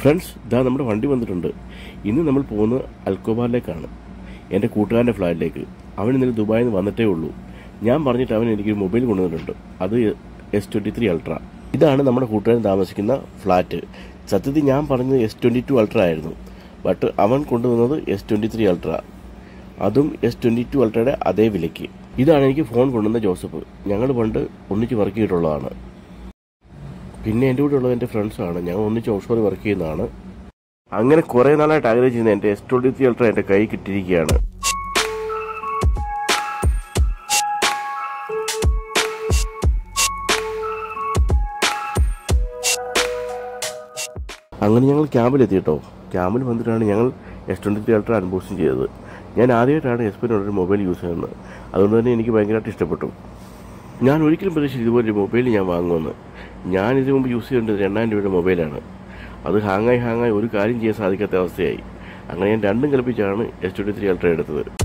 friends ഇതാ നമ്മുടെ വണ്ടി വന്നിട്ടുണ്ട് ഇന്ന് നമ്മൾ പോകുന്നത് അൽക്കോബാറിലേക്കാണ് എൻ്റെ കൂട്ടുകാരൻ്റെ ഫ്ലാറ്റിലേക്ക് അവൻ ഇന്നലെ ദുബായിൽ നിന്ന് വന്നിട്ടേ ഉള്ളൂ ഞാൻ പറഞ്ഞിട്ട് അവൻ എനിക്കൊരു മൊബൈൽ കൊണ്ടുവന്നിട്ടുണ്ട് അത് എസ് ട്വൻറ്റി ത്രീ അൾട്ര ഇതാണ് നമ്മുടെ കൂട്ടുകാരൻ താമസിക്കുന്ന ഫ്ലാറ്റ് സത്യത്തിൽ ഞാൻ പറഞ്ഞത് എസ് ട്വൻറ്റി ടു അൾട്ര ആയിരുന്നു ബട്ട് അവൻ കൊണ്ടുവന്നത് എസ് ട്വൻറ്റി ത്രീ അൾട്ര അതും എസ് ട്വൻറ്റി ടു അൾട്രയുടെ അതേ വിലയ്ക്ക് ഇതാണ് എനിക്ക് ഫോൺ കൊണ്ടുവന്ന ജോസഫ് ഞങ്ങൾ പണ്ട് ഒന്നിച്ച് വർക്ക് ചെയ്തിട്ടുള്ളതാണ് പിന്നെ എൻ്റെ കൂടെ ഉള്ളത് എൻ്റെ ഫ്രണ്ട്സാണ് ഞങ്ങൾ ഒന്നിച്ച് ഓഫ്ഷോറിൽ വർക്ക് ചെയ്യുന്നതാണ് അങ്ങനെ കുറേ നാളായിട്ട് ആഗ്രഹിച്ചിരുന്ന എൻ്റെ എസ് ട്വൻറ്റി ത്രീ അൾട്ര എൻ്റെ കൈ കിട്ടിയിരിക്കുകയാണ് അങ്ങനെ ഞങ്ങൾ ക്യാമ്പിലെത്തി കേട്ടോ ക്യാമ്പിൽ വന്നിട്ടാണ് ഞങ്ങൾ S twenty three ultra unboxing ചെയ്തത് ഞാൻ ആദ്യമായിട്ടാണ് എസ് ഒരു മൊബൈൽ യൂസ് ചെയ്യുന്നത് അതുകൊണ്ട് തന്നെ എനിക്ക് ഭയങ്കരമായിട്ട് ഇഷ്ടപ്പെട്ടു ഞാൻ ഒരിക്കലും പ്രതീക്ഷിച്ചു ഇതുപോലൊരു മൊബൈൽ ഞാൻ വാങ്ങുമെന്ന് ഞാൻ ഇതിനു മുമ്പ് യൂസ് ചെയ്യേണ്ടത് രണ്ടായിരം രൂപയുടെ മൊബൈലാണ് അത് ഹാങ്ങായി ഹാങ്ങായി ഒരു കാര്യം ചെയ്യാൻ സാധിക്കാത്ത അവസ്ഥയായി അങ്ങനെ ഞാൻ രണ്ടും കൽപ്പിച്ചാണ് എസ് ട്വൻറ്റി ത്രീ അൾട്ര എടുത്തത്